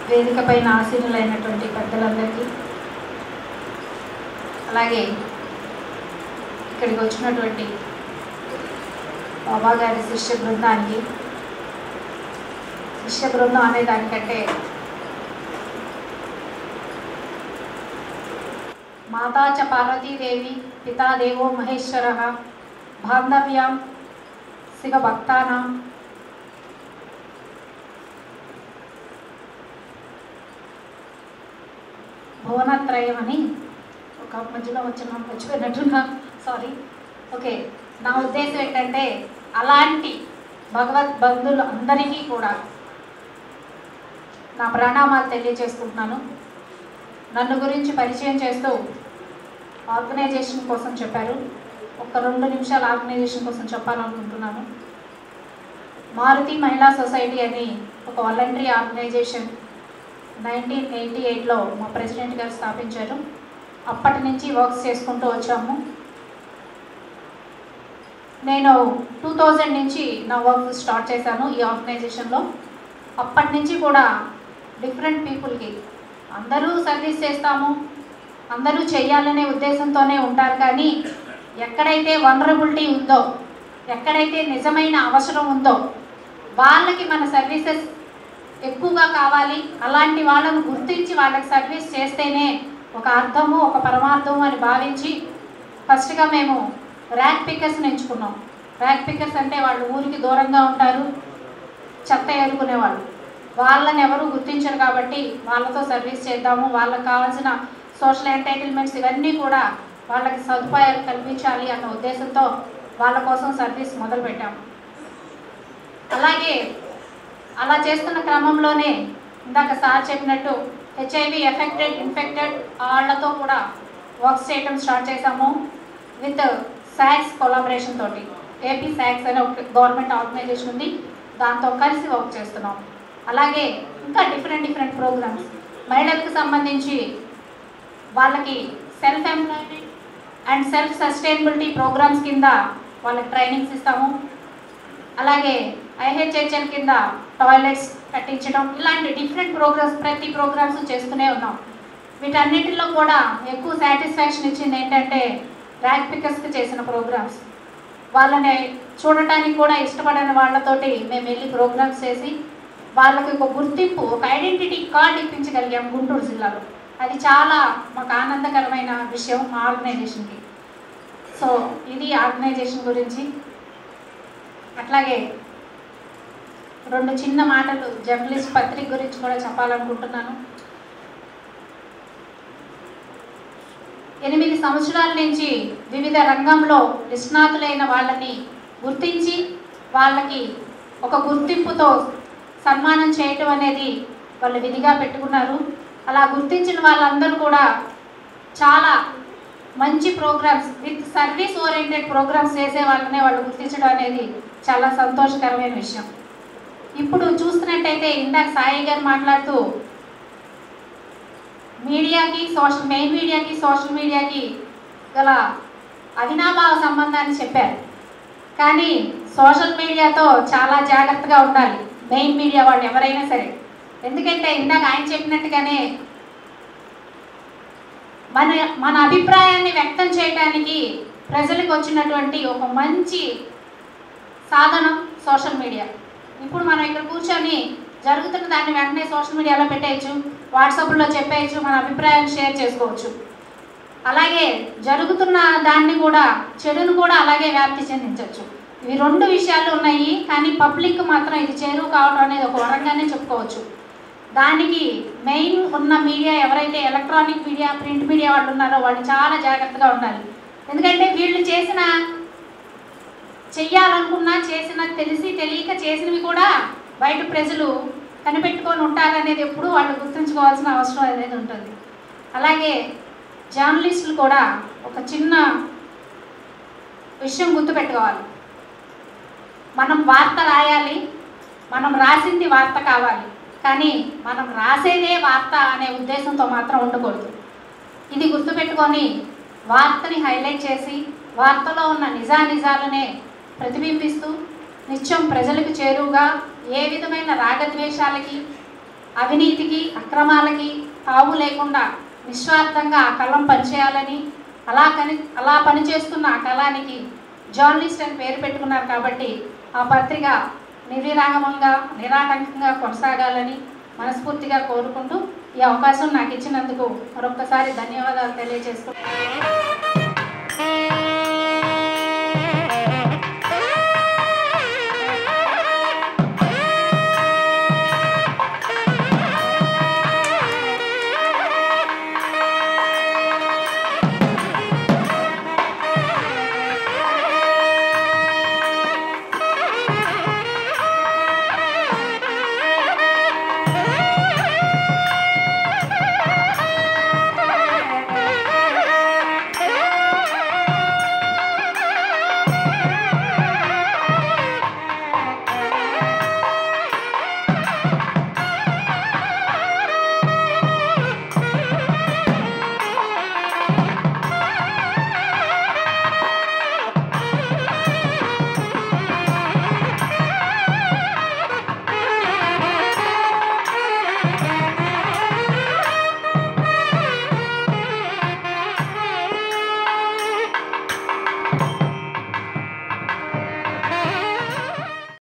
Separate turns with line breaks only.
వేదిక పైన ఆసీనులైనటువంటి పెద్దలందరికీ అలాగే ఇక్కడికి వచ్చినటువంటి బాబా గారి శిష్య బృందానికి శిష్య బృందం అనే దానికంటే మాతా చ పార్వతీదేవి పితా దేవో మహేశ్వర బాంధవ్యాం శివ భక్తానాం భువనత్రయం అని ఒక మధ్యలో వచ్చిన మర్చిపోయినట్టున్నా సారీ ఓకే నా ఉద్దేశం ఏంటంటే అలాంటి భగవత్ బంధువులు అందరికీ కూడా నా ప్రణామాలు తెలియజేసుకుంటున్నాను నన్ను గురించి పరిచయం చేస్తూ ఆర్గనైజేషన్ కోసం చెప్పారు ఒక రెండు నిమిషాలు ఆర్గనైజేషన్ కోసం చెప్పాలనుకుంటున్నాను మారుతి మహిళా సొసైటీ అని ఒక వాలంటరీ ఆర్గనైజేషన్ నైన్టీన్ ఎయిటీ ఎయిట్లో మా ప్రెసిడెంట్ గారు స్థాపించారు అప్పటి నుంచి వర్క్స్ చేసుకుంటూ వచ్చాము నేను టూ థౌజండ్ నుంచి నా వర్క్ స్టార్ట్ చేశాను ఈ ఆర్గనైజేషన్లో అప్పటి నుంచి కూడా డిఫరెంట్ పీపుల్కి అందరూ సర్వీస్ చేస్తాము అందరూ చేయాలనే ఉద్దేశంతోనే ఉంటారు కానీ ఎక్కడైతే వనరబిలిటీ ఉందో ఎక్కడైతే నిజమైన అవసరం ఉందో వాళ్ళకి మన సర్వీసెస్ ఎక్కువగా కావాలి అలాంటి వాళ్ళను గుర్తించి వాళ్ళకి సర్వీస్ చేస్తేనే ఒక అర్థము ఒక పరమార్థము అని భావించి ఫస్ట్గా మేము ర్యాక్ పికర్స్ని ఎంచుకున్నాం ర్యాక్ పికర్స్ అంటే వాళ్ళు ఊరికి దూరంగా ఉంటారు చెత్త ఏరుకునేవాళ్ళు వాళ్ళని ఎవరు గుర్తించరు కాబట్టి వాళ్ళతో సర్వీస్ చేద్దాము వాళ్ళకి కావాల్సిన సోషల్ ఎంటైటిల్మెంట్స్ ఇవన్నీ కూడా వాళ్ళకి సదుపాయాలు కల్పించాలి అన్న ఉద్దేశంతో వాళ్ళ కోసం సర్వీస్ మొదలుపెట్టాము అలాగే అలా చేస్తున్న క్రమంలోనే ఇందాక సార్ చెప్పినట్టు హెచ్ఐవి ఎఫెక్టెడ్ ఇన్ఫెక్టెడ్ వాళ్ళతో కూడా వర్క్స్ చేయడం స్టార్ట్ చేశాము విత్ శాక్స్ కొలాబరేషన్ తోటి ఏపీ శాక్స్ అనే ఒక గవర్నమెంట్ ఆర్గనైజేషన్ ఉంది దాంతో కలిసి వర్క్ చేస్తున్నాం అలాగే ఇంకా డిఫరెంట్ డిఫరెంట్ ప్రోగ్రామ్స్ మహిళలకు సంబంధించి వాళ్ళకి self employment and self sustainability programmes కింద వాళ్ళకి ట్రైనింగ్స్ ఇస్తాము అలాగే ఐహెచ్హెచ్ఎల్ కింద టాయిలెట్స్ కట్టించడం ఇలాంటి డిఫరెంట్ ప్రోగ్రామ్స్ ప్రతి ప్రోగ్రామ్స్ చేస్తూనే ఉన్నాం వీటన్నిటిలో కూడా ఎక్కువ సాటిస్ఫాక్షన్ ఇచ్చింది ఏంటంటే ర్యాక్ పికర్స్కి చేసిన ప్రోగ్రామ్స్ వాళ్ళని చూడటానికి కూడా ఇష్టపడని వాళ్ళతోటి మేము వెళ్ళి ప్రోగ్రామ్స్ చేసి వాళ్ళకి ఒక గుర్తింపు ఒక ఐడెంటిటీ కార్డ్ ఇప్పించగలిగాం గుంటూరు జిల్లాలో అది చాలా మాకు ఆనందకరమైన విషయం మా ఆర్గనైజేషన్కి సో ఇది ఆర్గనైజేషన్ గురించి అట్లాగే రెండు చిన్న మాటలు జర్నలిస్ట్ పత్రిక గురించి కూడా చెప్పాలనుకుంటున్నాను ఎనిమిది సంవత్సరాల నుంచి వివిధ రంగంలో నిష్ణాతులైన వాళ్ళని గుర్తించి వాళ్ళకి ఒక గుర్తింపుతో సన్మానం చేయటం అనేది వాళ్ళు విధిగా పెట్టుకున్నారు అలా గుర్తించిన వాళ్ళందరూ కూడా చాలా మంచి programmes with service oriented programmes చేసే వాళ్ళనే వాళ్ళు గుర్తించడం అనేది చాలా సంతోషకరమైన విషయం ఇప్పుడు చూస్తున్నట్టయితే ఇందాక సాయి గారు మాట్లాడుతూ మీడియాకి సోషల్ మెయిన్ మీడియాకి సోషల్ మీడియాకి గల అవినాభావ సంబంధాన్ని చెప్పారు కానీ సోషల్ మీడియాతో చాలా జాగ్రత్తగా ఉండాలి మెయిన్ మీడియా వాళ్ళు ఎవరైనా సరే ఎందుకంటే ఇందాక ఆయన చెప్పినట్టుగానే మన మన అభిప్రాయాన్ని వ్యక్తం చేయడానికి ప్రజలకు వచ్చినటువంటి ఒక మంచి సాధనం సోషల్ మీడియా ఇప్పుడు మనం ఇక్కడ కూర్చొని జరుగుతున్న దాన్ని వెంటనే సోషల్ మీడియాలో పెట్టేయచ్చు వాట్సాప్లో చెప్పేయచ్చు మన అభిప్రాయాన్ని షేర్ చేసుకోవచ్చు అలాగే జరుగుతున్న దాన్ని కూడా చెడును కూడా అలాగే వ్యాప్తి చెందించవచ్చు ఇవి రెండు విషయాలు ఉన్నాయి కానీ పబ్లిక్ మాత్రం ఇది చేరువు కావడం అనేది ఒక వరంగానే చెప్పుకోవచ్చు దానికి మెయిన్ ఉన్న మీడియా ఎవరైతే ఎలక్ట్రానిక్ మీడియా ప్రింట్ మీడియా వాళ్ళు ఉన్నారో వాళ్ళు చాలా జాగ్రత్తగా ఉండాలి ఎందుకంటే వీళ్ళు చేసిన చెయ్యాలనుకున్నా చేసిన తెలిసి తెలియక చేసినవి కూడా బయట ప్రజలు కనిపెట్టుకొని ఉంటారనేది ఎప్పుడు వాళ్ళు గుర్తుంచుకోవాల్సిన అవసరం అనేది ఉంటుంది అలాగే జర్నలిస్టులు కూడా ఒక చిన్న విషయం గుర్తుపెట్టుకోవాలి మనం వార్త రాయాలి మనం రాసింది వార్త కావాలి కానీ మనం రాసేదే వార్త అనే ఉద్దేశంతో మాత్రం ఉండకూడదు ఇది గుర్తుపెట్టుకొని వార్తని హైలైట్ చేసి వార్తలో ఉన్న నిజానిజాలనే ప్రతిబింబిస్తూ నిత్యం ప్రజలకు చేరువుగా ఏ విధమైన రాగద్వేషాలకి అవినీతికి అక్రమాలకి తావు లేకుండా నిస్వార్థంగా ఆ కళం పనిచేయాలని అలా కని అలా పనిచేస్తున్న ఆ కళానికి జర్నలిస్ట్ అని పేరు పెట్టుకున్నారు కాబట్టి ఆ పత్రిక నిర్విరాగమంగా నిరాటంకంగా కొనసాగాలని మనస్ఫూర్తిగా కోరుకుంటూ ఈ అవకాశం నాకు ఇచ్చినందుకు మరొకసారి ధన్యవాదాలు తెలియజేస్తున్నాను